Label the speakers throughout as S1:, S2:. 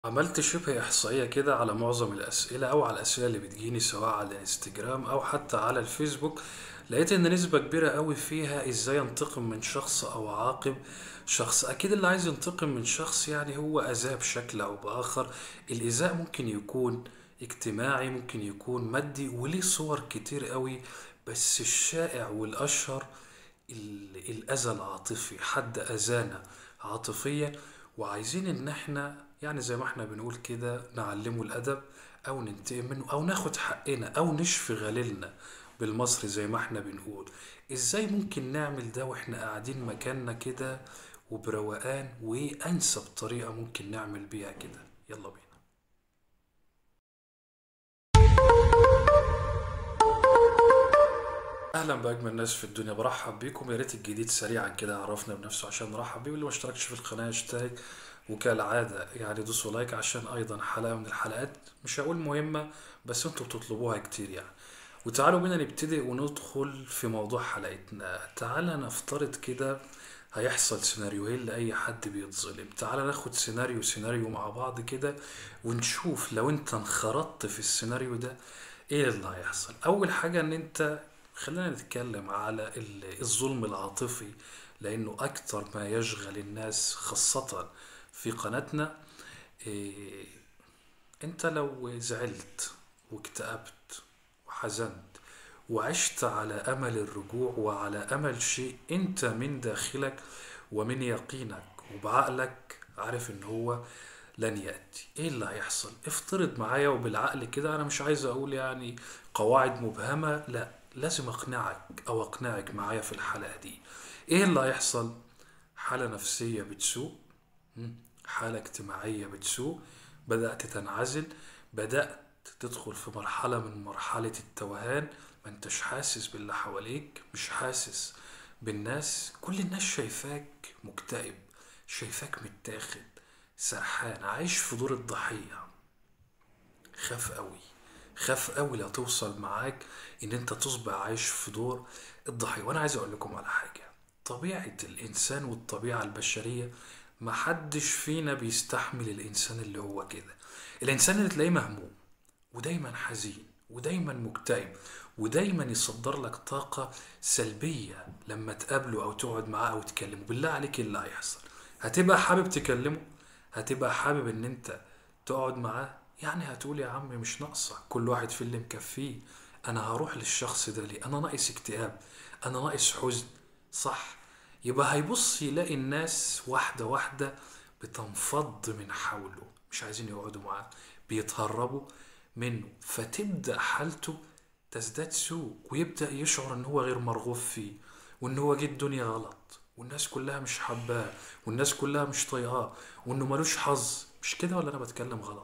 S1: عملت شبه إحصائية كده على معظم الأسئلة أو على الأسئلة اللي بتجيني سواء على الانستجرام أو حتى على الفيسبوك لقيت إن نسبة كبيرة قوي فيها إزاي أنتقم من شخص أو أعاقب شخص أكيد اللي عايز ينتقم من شخص يعني هو أذاه بشكل أو بآخر الإيذاء ممكن يكون اجتماعي ممكن يكون مادي وليه صور كتير قوي بس الشائع والأشهر ال- الأذى العاطفي حد أذانا عاطفيا وعايزين إن إحنا يعني زي ما إحنا بنقول كده نعلمه الأدب أو ننتقم منه أو ناخد حقنا أو نشفي غليلنا بالمصري زي ما إحنا بنقول إزاي ممكن نعمل ده وإحنا قاعدين مكاننا كده وبروقان وإيه أنسب طريقة ممكن نعمل بيها كده يلا بينا اهلا باجمل ناس في الدنيا برحب بيكم يا ريت الجديد سريعا كده عرفنا بنفسه عشان نرحب بيه واللي ما اشتركش في القناه اشترك وكالعاده يعني دوسوا لايك عشان ايضا حلقه من الحلقات مش هقول مهمه بس انتوا بتطلبوها كتير يعني وتعالوا بينا نبتدي وندخل في موضوع حلقتنا تعالى نفترض كده هيحصل سيناريوهين لأي حد بيتظلم تعالى ناخد سيناريو سيناريو مع بعض كده ونشوف لو انت انخرطت في السيناريو ده ايه اللي هيحصل اول حاجة ان انت خلينا نتكلم على ال- الظلم العاطفي لانه اكتر ما يشغل الناس خاصة في قناتنا إيه انت لو زعلت واكتئبت وحزنت وعشت على امل الرجوع وعلى امل شيء انت من داخلك ومن يقينك وبعقلك عارف ان هو لن يأتي ايه اللي هيحصل افترض معايا وبالعقل كده انا مش عايز اقول يعني قواعد مبهمة لا لازم اقنعك او اقنعك معايا في الحلقة دي ايه اللي هيحصل حالة نفسية بتسوء مم. حالة اجتماعية بتسوء بدأت تنعزل بدأت تدخل في مرحلة من مرحلة التوهان ما انتش حاسس باللي حواليك مش حاسس بالناس كل الناس شايفاك مكتئب شايفاك متاخد سرحان عايش في دور الضحية خاف قوي خاف قوي لا توصل معاك ان انت تصبح عايش في دور الضحية وانا عايز اقول لكم على حاجة طبيعة الانسان والطبيعة البشرية محدش فينا بيستحمل الانسان اللي هو كده الانسان اللي تلاقيه مهموم ودايما حزين ودايما مكتئب ودايما يصدر لك طاقة سلبية لما تقابله او تقعد معاه او تكلمه بالله عليك إيه اللي هيحصل هتبقى حابب تكلمه هتبقى حابب ان انت تقعد معاه يعني هتقول يا عم مش ناقصة كل واحد في اللي مكفيه انا هروح للشخص ده ليه انا ناقص اكتئاب انا ناقص حزن صح يبقى هيبص يلاقي الناس واحدة واحدة بتنفض من حوله مش عايزين يقعدوا معاه بيتهربوا منه فتبدأ حالته تزداد سوء ويبدأ يشعر ان هو غير مرغوب فيه وان هو جه الدنيا غلط والناس كلها مش حباه والناس كلها مش طايقاه وانه ملوش حظ مش كده ولا انا بتكلم غلط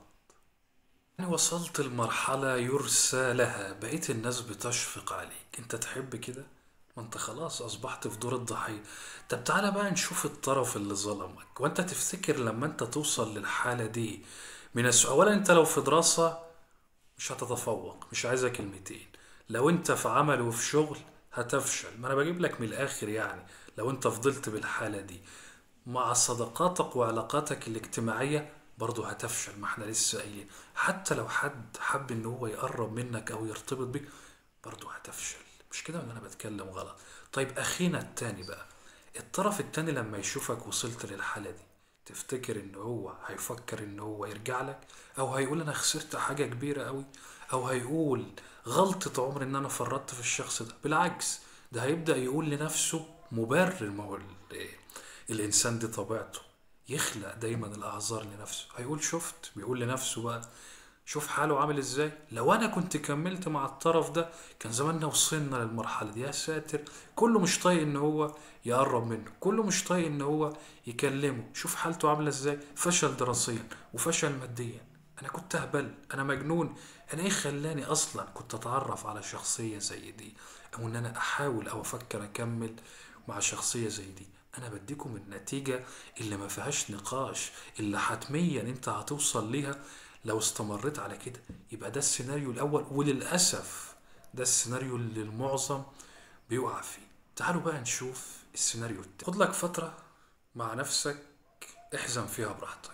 S1: أنا وصلت لمرحلة يرثى لها بقيت الناس بتشفق عليك أنت تحب كده؟ ما أنت خلاص أصبحت في دور الضحية طب تعالى بقى نشوف الطرف اللي ظلمك وأنت تفتكر لما أنت توصل للحالة دي من السوء أولا أنت لو في دراسة مش هتتفوق مش عايزة كلمتين لو أنت في عمل وفي شغل هتفشل ما أنا بجيب لك من الآخر يعني لو أنت فضلت بالحالة دي مع صداقاتك وعلاقاتك الاجتماعية برضه هتفشل ما احنا لسه قايلين حتى لو حد حب ان هو يقرب منك او يرتبط بيك برضه هتفشل مش كده ولا انا بتكلم غلط طيب اخينا التاني بقى الطرف التاني لما يشوفك وصلت للحالة دي تفتكر ان هو هيفكر ان هو يرجع لك او هيقول انا خسرت حاجة كبيرة قوي او هيقول غلطة عمر ان انا فرطت في الشخص ده بالعكس ده هيبدأ يقول لنفسه مبرر ما هو ال- الانسان دي طبيعته يخلق دايما الاعذار لنفسه هيقول شفت بيقول لنفسه بقى شوف حاله عامل ازاي لو انا كنت كملت مع الطرف ده كان زماننا وصلنا للمرحله دي يا ساتر كله مش طايق ان هو يقرب منه كله مش طايق ان هو يكلمه شوف حالته عامله ازاي فشل دراسيا وفشل ماديا انا كنت اهبل انا مجنون انا ايه خلاني اصلا كنت اتعرف على شخصيه زي دي او ان انا احاول او افكر اكمل مع شخصيه زي دي انا بديكم النتيجه اللي ما فيهاش نقاش اللي حتميا انت هتوصل ليها لو استمريت على كده يبقى ده السيناريو الاول وللاسف ده السيناريو اللي المعظم بيقع فيه تعالوا بقى نشوف السيناريو التاني خد لك فتره مع نفسك احزن فيها براحتك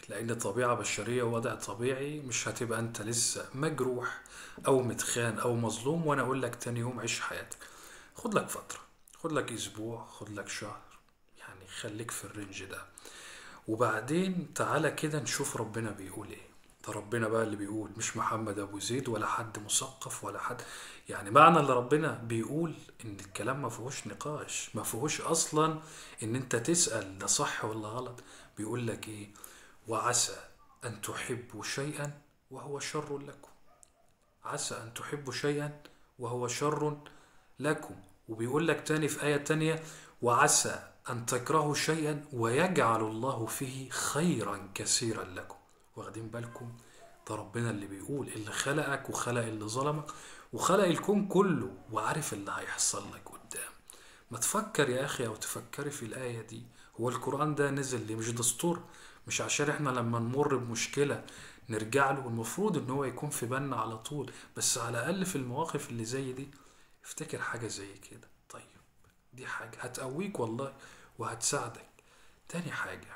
S1: لان طبيعة بشرية ووضع طبيعي مش هتبقى انت لسه مجروح او متخان او مظلوم وانا اقول لك تاني يوم عيش حياتك خد لك فترة خد لك اسبوع خد لك شهر يعني خليك في الرينج ده وبعدين تعالى كده نشوف ربنا بيقول ايه ده ربنا بقى اللي بيقول مش محمد ابو زيد ولا حد مثقف ولا حد يعني معنى اللي ربنا بيقول ان الكلام ما فيهوش نقاش ما فيهوش اصلا ان انت تسأل ده صح ولا غلط بيقول لك ايه وعسى ان تحبوا شيئا وهو شر لكم عسى ان تحبوا شيئا وهو شر لكم وبيقول لك تاني في آية تانية وعسى أن تكرهوا شيئا ويجعل الله فيه خيرا كثيرا لكم واخدين بالكم ده ربنا اللي بيقول اللي خلقك وخلق اللي ظلمك وخلق الكون كله وعارف اللي هيحصل لك قدام ما تفكر يا أخي أو تفكري في الآية دي هو القرآن ده نزل ليه مش دستور مش عشان احنا لما نمر بمشكلة نرجع له المفروض ان هو يكون في بالنا على طول بس على الأقل في المواقف اللي زي دي افتكر حاجة زي كده طيب دي حاجة هتقويك والله وهتساعدك تاني حاجة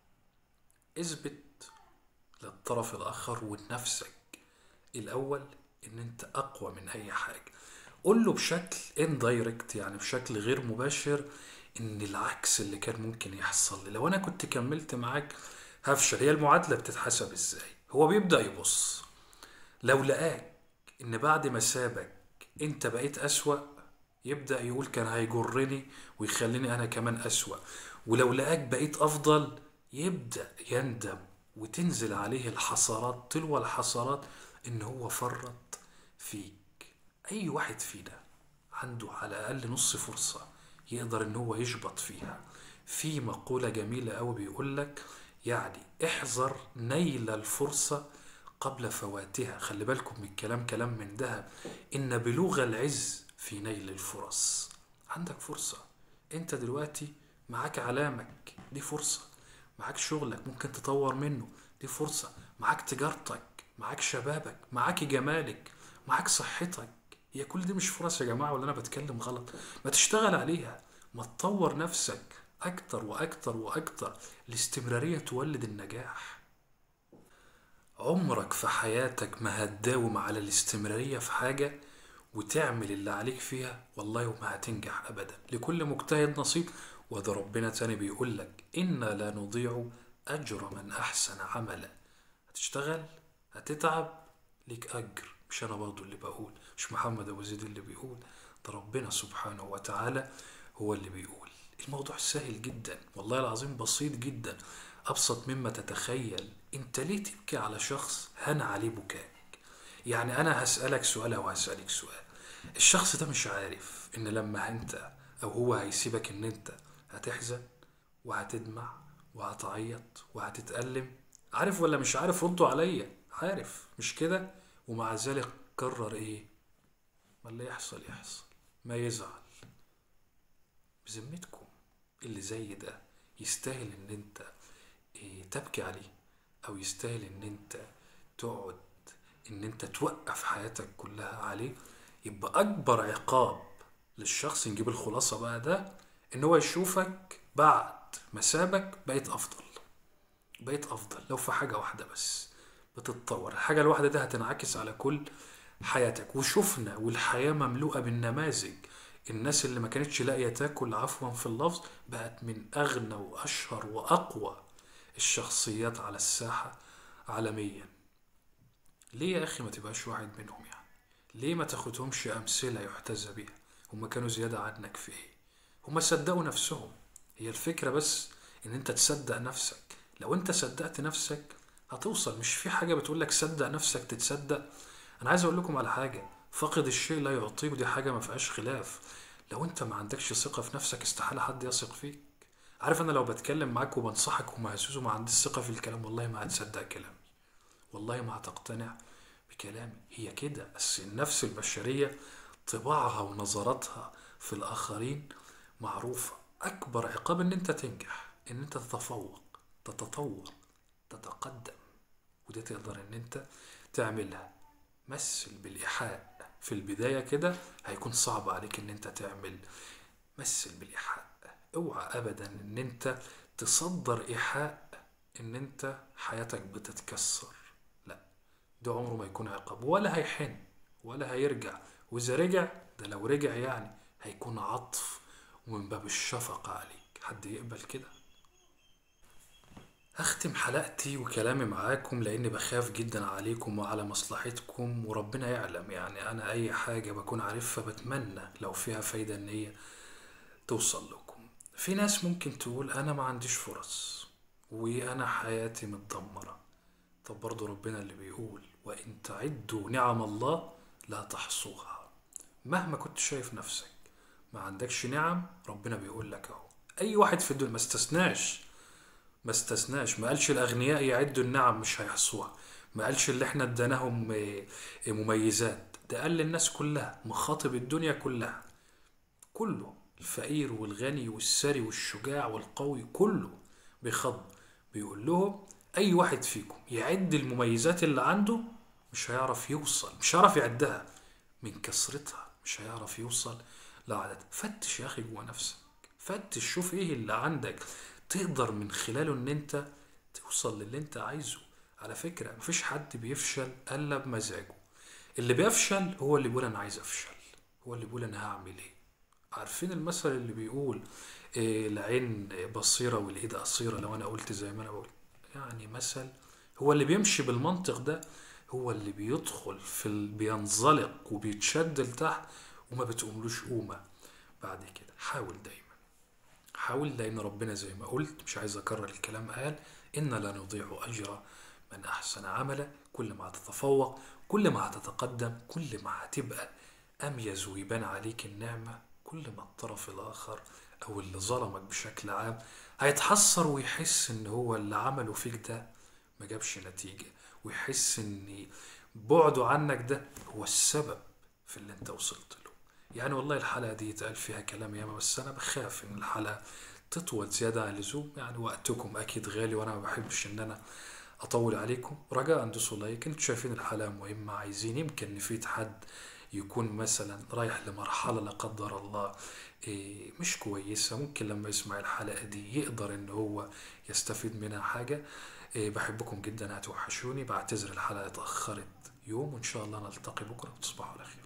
S1: اثبت للطرف الآخر ولنفسك الأول إن أنت أقوى من أي حاجة قول له بشكل اندايركت يعني بشكل غير مباشر إن العكس اللي كان ممكن يحصل لي لو أنا كنت كملت معاك هفشل هي المعادلة بتتحسب إزاي هو بيبدأ يبص لو لقاك إن بعد ما سابك أنت بقيت أسوأ يبدأ يقول كان هيجرني ويخليني أنا كمان أسوأ ولو لقاك بقيت أفضل يبدأ يندم وتنزل عليه الحسرات تلو الحسرات إن هو فرط فيك أي واحد فينا عنده على الأقل نص فرصة يقدر إن هو يشبط فيها في مقولة جميلة أوي بيقول لك يعني احذر نيل الفرصة قبل فواتها خلي بالكم من الكلام كلام من ذهب إن بلوغ العز في نيل الفرص عندك فرصة انت دلوقتي معاك علامك دي فرصة معاك شغلك ممكن تطور منه دي فرصة معاك تجارتك معاك شبابك معاك جمالك معاك صحتك هي كل دي مش فرص يا جماعة ولا أنا بتكلم غلط ما تشتغل عليها ما تطور نفسك أكتر وأكتر وأكتر الاستمرارية تولد النجاح عمرك في حياتك ما هتداوم على الاستمرارية في حاجة وتعمل اللي عليك فيها والله وما هتنجح أبدا لكل مجتهد نصيب وده ربنا تاني بيقول لك إنا لا نضيع أجر من أحسن عملا هتشتغل هتتعب ليك أجر مش أنا برضو اللي بقول مش محمد أبو زيد اللي بيقول ده ربنا سبحانه وتعالى هو اللي بيقول الموضوع سهل جدا والله العظيم بسيط جدا أبسط مما تتخيل أنت ليه تبكي على شخص هان عليه بكاك يعني أنا هسألك سؤال أو هسألك سؤال الشخص ده مش عارف إن لما أنت أو هو هيسيبك إن أنت هتحزن وهتدمع وهتعيط وهتتألم عارف ولا مش عارف ردوا عليا عارف مش كده ومع ذلك قرر إيه ما اللي يحصل يحصل ما يزعل بذمتكم اللي زي ده يستاهل ان انت إيه تبكي عليه او يستاهل ان انت تقعد ان انت توقف حياتك كلها عليه يبقى اكبر عقاب للشخص نجيب الخلاصة بقى ده ان هو يشوفك بعد ما سابك بقيت افضل بقيت افضل لو في حاجة واحدة بس بتتطور الحاجة الواحدة دي هتنعكس على كل حياتك وشفنا والحياة مملوءة بالنماذج الناس اللي ما كانتش لاقية تاكل عفوا في اللفظ بقت من أغنى وأشهر وأقوى الشخصيات على الساحة عالميا ليه يا أخي ما تبقاش واحد منهم يعني ليه ما تاخدهمش أمثلة يحتذى بيها هما كانوا زيادة عنك في إيه هما صدقوا نفسهم هي الفكرة بس إن أنت تصدق نفسك لو أنت صدقت نفسك هتوصل مش في حاجة بتقولك صدق نفسك تتصدق أنا عايز أقول لكم على حاجة فقد الشيء لا يعطيه ودي حاجة ما فيهاش خلاف لو أنت ما عندكش ثقة في نفسك استحالة حد يثق فيك عارف أنا لو بتكلم معاك وبنصحك ومهزوز وما عنديش ثقة في الكلام والله ما هتصدق كلامي والله ما هتقتنع بكلامي هي كده بس النفس البشرية طباعها ونظراتها في الآخرين معروفة أكبر عقاب إن أنت تنجح إن أنت تتفوق تتطور تتقدم ودي تقدر إن أنت تعملها مثل بالإيحاء في البداية كده هيكون صعب عليك إن أنت تعمل مثل بالإيحاء اوعى أبدا إن أنت تصدر إيحاء ان انت حياتك بتتكسر لا ده عمره ما يكون عقاب ولا هيحن ولا هيرجع واذا رجع ده لو رجع يعني هيكون عطف ومن باب الشفقة عليك حد يقبل كده هختم حلقتي وكلامي معاكم لاني بخاف جدا عليكم وعلى مصلحتكم وربنا يعلم يعني انا اي حاجة بكون عارفها بتمنى لو فيها فايدة ان هي توصل لكم في ناس ممكن تقول انا ما عنديش فرص وانا حياتي متدمرة طب برضو ربنا اللي بيقول وان تعدوا نعم الله لا تحصوها مهما كنت شايف نفسك ما عندكش نعم ربنا بيقول لك اهو اي واحد في الدنيا ما استثناش ما استثناش ما قالش الاغنياء يعدوا النعم مش هيحصوها ما قالش اللي احنا اديناهم آه، آه، مميزات ده قال للناس كلها مخاطب الدنيا كلها كله الفقير والغني والثري والشجاع والقوي كله بيخاطب بيقول لهم اي واحد فيكم يعد المميزات اللي عنده مش هيعرف يوصل مش هيعرف يعدها من كثرتها مش هيعرف يوصل لعدد فتش يا اخي جوا نفسك فتش شوف ايه اللي عندك تقدر من خلاله ان انت توصل للي انت عايزه على فكرة مفيش حد بيفشل الا بمزاجه اللي بيفشل هو اللي بيقول انا عايز افشل هو اللي بيقول انا هعمل ايه عارفين المثل اللي بيقول إيه العين بصيرة والايد قصيرة لو انا قلت زي ما انا بقول يعني مثل هو اللي بيمشي بالمنطق ده هو اللي بيدخل في ال... بينزلق وبيتشد لتحت وما بتقوملوش قومة بعد كده حاول دايما حاول لأن ربنا زي ما قلت مش عايز أكرر الكلام قال إن لا نضيع أجر من أحسن عملا كل ما هتتفوق كل ما هتتقدم كل ما هتبقى أميز ويبان عليك النعمة كل ما الطرف الآخر أو اللي ظلمك بشكل عام هيتحسر ويحس إن هو اللي عمله فيك ده ما جابش نتيجة ويحس إن بعده عنك ده هو السبب في اللي أنت وصلت له يعني والله الحلقة دي يتقال فيها كلام ياما بس أنا بخاف إن الحلقة تطول زيادة عن اللزوم يعني وقتكم أكيد غالي وأنا ما بحبش إن أنا أطول عليكم رجاء دوسوا لايك انتوا شايفين الحلقة مهمة عايزين يمكن نفيد حد يكون مثلا رايح لمرحلة لا قدر الله إيه، مش كويسة ممكن لما يسمع الحلقة دي يقدر إن هو يستفيد منها حاجة إيه، بحبكم جدا هتوحشوني بعتذر الحلقة اتأخرت يوم وإن شاء الله نلتقي بكرة وتصبحوا على خير